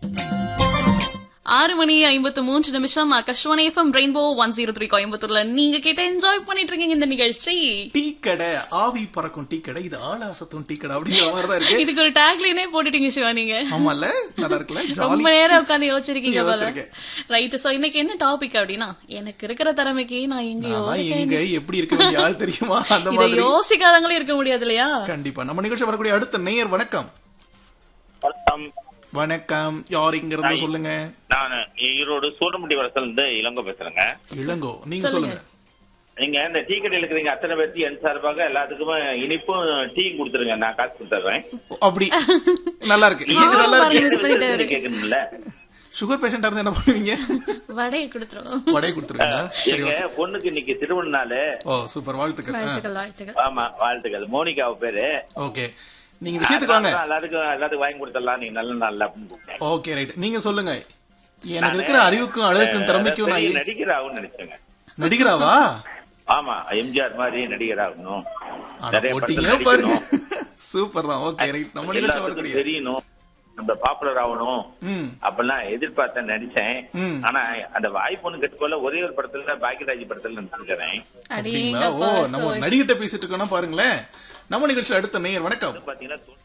ஆறு மணி ஐம்பத்து மூன்று நிமிஷம் Akashvani FM rainbow one zero three கோயம்புத்தூர்ல நீங்க கேட்ட என்ஜாய் பண்ணிட்டு இருக்கீங்க இந்த நிகழ்ச்சி டீ கடை ஆவி பறக்கும் டீ கடை இது ஆளாசத்தும் டீ கடை அப்படிங்கிற மாதிரி தான் இருக்கு இதுக்கு ஒரு டேக்லைனே போட்டுட்டீங்க சிவா நீங்க ஆமால நல்லா இருக்குல்ல ரொம்ப ஜாலி நேரம் உட்காந்து யோசிச்சிருக்கீங்க போல யோசிச்சிருக்கேன். ரைட் சோ இன்னைக்கு என்ன டாபிக் அப்படின்னா எனக்கு இருக்கிற திறமைக்கு நான் எங்கேயோ நான் இருக்கேன். எங்க எப்படி இருக்க வேண்டிய ஆள் தெரியுமா அந்த இதை மாதிரி யோசிக்காதவங்களும் இருக்க முடியாது இல்லையா கண்டிப்பா நம்ம நிகழ்ச்சி வரக்கூடிய அடுத்த நேயர் வணக்கம் வணக்கம் வணக்கம் யார் இங்க இருந்து சொல்லுங்க நான் ஈரோடு சூரமுட்டி வரத்துல இருந்து இளங்கோ பேசுறேங்க இளங்கோ நீங்க சொல்லுங்க நீங்க இந்த டீ கடையில் இருக்கிறீங்க அத்தனை பேர்த்தி என் சார்பாக எல்லாத்துக்குமே இனிப்பும் டீ கொடுத்துருங்க நான் காசு கொடுத்துறேன் அப்படி நல்லா இருக்கு இது நல்லா பாருங்க, இருக்கு miss பண்ணிட்டாரு. கேட்கணும்ல சுகர் பேஷண்டா இருந்தா என்ன பண்ணுவீங்க வடையை கொடுத்துரும் வடையை கொடுத்துருவீங்களா சரி எங்க பொண்ணுக்கு இன்னைக்கு திருமண நாள் ஓ சூப்பர் வாழ்த்துக்கள் வாழ்த்துக்கள் வாழ்த்துக்கள் ஆமா வாழ்த்துக்கள் மோனிகா அவ பேரு ஓகே நீங்க விஷயத்துக்கு வாங்க அதான் எல்லாத்துக்கும் எல்லாத்துக்கும் வாங்கி கொடுத்துடலாம் நீங்க நல்ல நாள் அப்படின்னு கூப்பிட்டேன் ஓகே ரைட் நீங்க சொல்லுங்க எனக்கு இருக்கிற அறிவுக்கும் அழகுக்கும் திறமைக்கும் நான் பெரிய ஏ- நடிகர் ஆகும்னு நினைச்சேங்க நடிகராவா ஆமா எம்ஜிஆர் மாதிரி நடிகர் ஆகணும் அட நிறைய போட்டீங்க படத்துல பாருங்க நடிக்கணும் சூப்பர் தான் ஓகே ரைட் நம்ம நிகழ்ச்சி எல்லாத்துக்கும் வரக்கூடிய தெரியணும் நம்ம பாப்புலர் ஆகணும் ம் அப்பெல்லாம் எதிர்பார்த்தேன் நடிச்சேன் ம். ஆனா அந்த வாய்ப்புன்னு கட்டுக்கோல ஒரே ஒரு படத்துல பாக்கியராஜ் படத்துல நடிச்சிருக்கிறேன் அப்படிங்களா ஓ அடேங்கப்பா நம்ம ஒரு நடிகிட்ட பேசிட்டு இருக்கோம்னா பாருங்களேன் நம்ம நிகழ்ச்சியில் அடுத்த நேயர் வணக்கம் பாத்தீங்கன்னா து-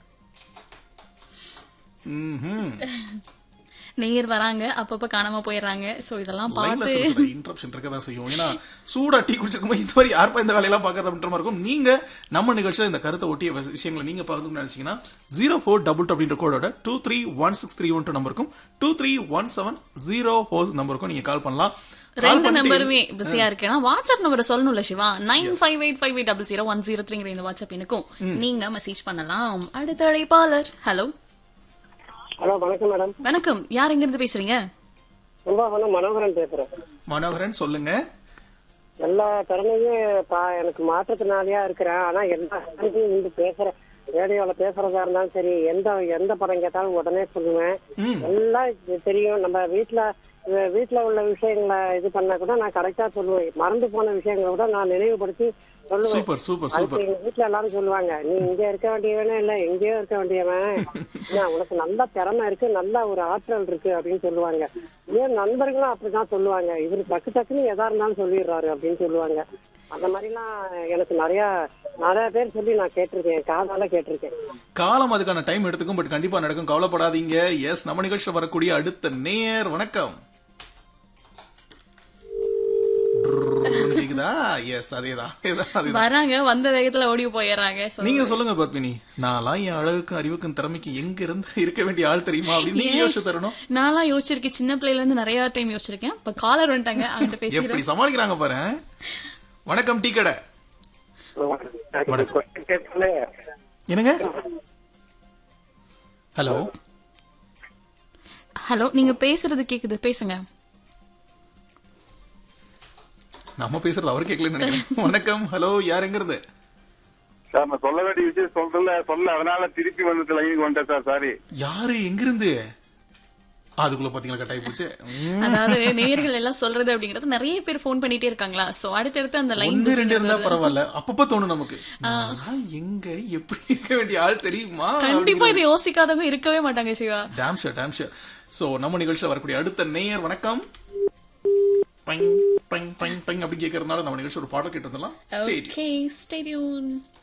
ம்ஹும். நேர் வராங்க அப்பப்ப காணாம போயிடுறாங்க சோ இதெல்லாம் லைன்ல பார்த்து சில சில இன்டரப்ஷன் இருக்க தான் செய்யும் ஏன்னா சூடா டீ குடிச்சிருக்கும் இந்த மாதிரி யாருப்பா இந்த வேலையெல்லாம் பார்க்கறது அப்படின்ற மாதிரி இருக்கும் நீங்க நம்ம நிகழ்ச்சியில இந்த கருத்தை ஒட்டிய விஷ- விஷயங்களை நீங்க பார்க்கணும்னு நினைச்சீங்கன்னா ஜீரோ ஃபோர் டபுள் டூ அப்படின்ற கோடோட two three one six three one two நம்பருக்கும் two three one seven zero four நம்பருக்கும் நீங்க கால் பண்ணலாம் Call ரெண்டு பண்ணிட்டு- நம்பருமே பிஸியா இருக்கேன்னா வாட்ஸ்அப் நம்பரை சொல்லணும்ல Shiva nine five eight five eight double zero one zero த்ரீங்கிற இந்த வாட்ஸ்அப் எனக்கும் நீங்க மெசேஜ் பண்ணலாம் அடுத்த அழைப்பாளர் ஹலோ ஹலோ வணக்கம் மேடம் வணக்கம் யார் எங்க இருந்து பேசுறீங்க கும்பகோணம் மனோகரன் பேசுறேன் மனோகரன் சொல்லுங்க எல்லா திறமையும் பா- எனக்கு மாற்றத்தினாலயா இருக்கிறேன் ஆனா எல்லா திறமையும் வந்து பேசுறேன் ரேடியோல பேசுறதா இருந்தாலும் சரி எந்த எந்த படம் கேட்டாலும் உடனே சொல்லுவேன் எல்லாம் இது தெரியும் நம்ம வீட்டுல வி- வீட்டுல உள்ள விஷயங்களை இது பண்ணா கூட நான் கரெக்டா சொல்லுவேன் மறந்து போன விஷயங்களை கூட நான் நினைவுபடுத்தி சொல்லுவேன் சூப்பர் சூப்பர் அதுக்கு சூப்பர் எங்க வீட்டுல எல்லாரும் சொல்லுவாங்க நீ இங்க இருக்க வேண்டியவனே இல்ல எங்கேயோ இருக்க வேண்டியவன் என்ன, உனக்கு நல்ல திறமை இருக்கு நல்ல ஒரு ஆற்றல் இருக்கு அப்படின்னு சொல்லுவாங்க ஏன் நண்பர்களும் அப்படிதான் சொல்லுவாங்க இவரு டக்கு டக்குன்னு எதா இருந்தாலும் சொல்லிடுறாரு அப்படின்னு சொல்லுவாங்க அந்த மாதிரிலாம் எனக்கு நிறைய நிறைய பேர் சொல்லி நான் கேட்டிருக்கேன் காதால கேட்டிருக்கேன் காலம் அதுக்கான டைம் எடுத்துக்கும் பட் கண்டிப்பா நடக்கும் கவலைப்படாதீங்க எஸ் நம்ம நிகழ்ச்சியில் வரக்கூடிய அடுத்த நேர் வணக்கம் டுர்ருன்னு கேக்குதா எஸ் அதேதான் அதேதான் அதேதான் வராங்க வந்த வேகத்துல ஓடி போயிடுறாங்க So, நீங்க சொல்லுங்க பத்மினி நான்லாம் என் அழகுக்கும் அறிவுக்கும் திறமைக்கும் எங்க இருந்து இருக்க வேண்டிய ஆள் தெரியுமா அப்படின்னு நீங்க யோசிச்சு தரணும் நான்லாம் யோசிச்சிருக்கேன் சின்ன பிள்ளைல இருந்து நிறைய டைம் யோசிச்சிருக்கேன் இப்ப காலர் வந்துட்டாங்க அவங்க பேசுறேன் எப்படி சமாளிக்கிறாங்க பாரு வணக்கம் டீ கடை என்னங்க ஹலோ ஹலோ நீங்க பேசுறது கேக்குது பேசுங்க நம்ம பேசுறது அவர் கேட்கலன்னு நினைக்கிறேன் வணக்கம் ஹலோ யார் எங்க இருந்து சார் நான் சொல்ல வேண்டிய விஷயம் சொல்றல சொல்ல அதனால திருப்பி வந்து லைனுக்கு வந்துட்டேன் சார் சாரி யாரு எங்க இருந்து அதுக்குள்ள பாத்தீங்களா கட்டாயி போச்சு ம், அதாவது நேர்கள் எல்லாம் சொல்றது அப்படிங்கறது நிறைய பேர் ஃபோன் பண்ணிட்டே இருக்காங்களா சோ அடுத்தடுத்து அந்த லைன் ஒண்ணு ரெண்டு இருந்தா பரவாயில்ல அப்பப்ப தோணும் நமக்கு நான் எங்க எப்படி இருக்க வேண்டிய ஆள் தெரியுமா கண்டிப்பா இதை யோசிக்காதவங்க இருக்கவே மாட்டாங்க Shiva damn sure damn sure so நம்ம நிகழ்ச்சியில் வரக்கூடிய அடுத்த நேயர் வணக்கம் பைங் பைங் பைங் பைங் அப்படி கேட்கறதுனால நம்ம நிகழ்ச்சி ஒரு பாடல் கேட்டு வந்துடலாம் ஸ்டேட் ஓகே ஸ்டேடியூன்